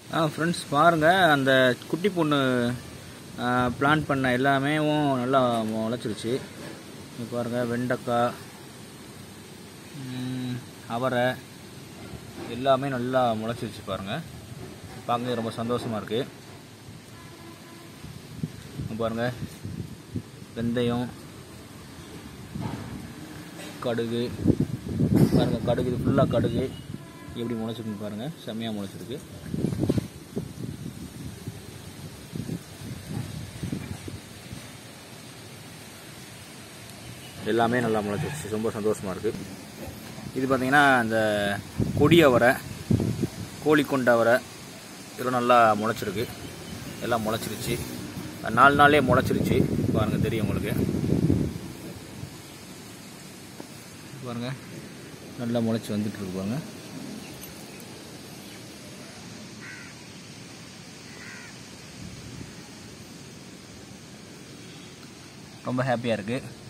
ஆ friends பாருங்கள் அந்த குட்டி பொண்ணு பிளான் பண்ண எல்லாமே நல்லா முளைச்சிருச்சு இங்க பாருங்கள் வெண்டைக்காய் ம், அவரை எல்லாமே நல்லா முளைச்சிருச்சு பாருங்கள் பார்க்க ரொம்ப சந்தோஷமாக இருக்குது பாருங்கள் வெந்தயம் கடுகு பாருங்கள் கடுகு இது ஃபுல்லாக கடுகு எப்படி முளைச்சிருக்கு பாருங்கள் செம்மையாக முளைச்சிருக்கு எல்லாமே நல்லா முளைச்சிருச்சு ரொம்ப சந்தோஷமாக இருக்குது இது பார்த்திங்கன்னா இந்த கொடி அவரை கோழிக்கொண்ட அவரை இதெல்லாம் நல்லா முளைச்சிருக்கு எல்லாம் முளைச்சிருச்சு நாலு நாளே முளைச்சிருச்சு பாருங்கள் தெரியும் உங்களுக்கு பாருங்க நல்லா முளைச்சி வந்துட்டு இருக்கு பாருங்க ரொம்ப ஹாப்பியாக இருக்குது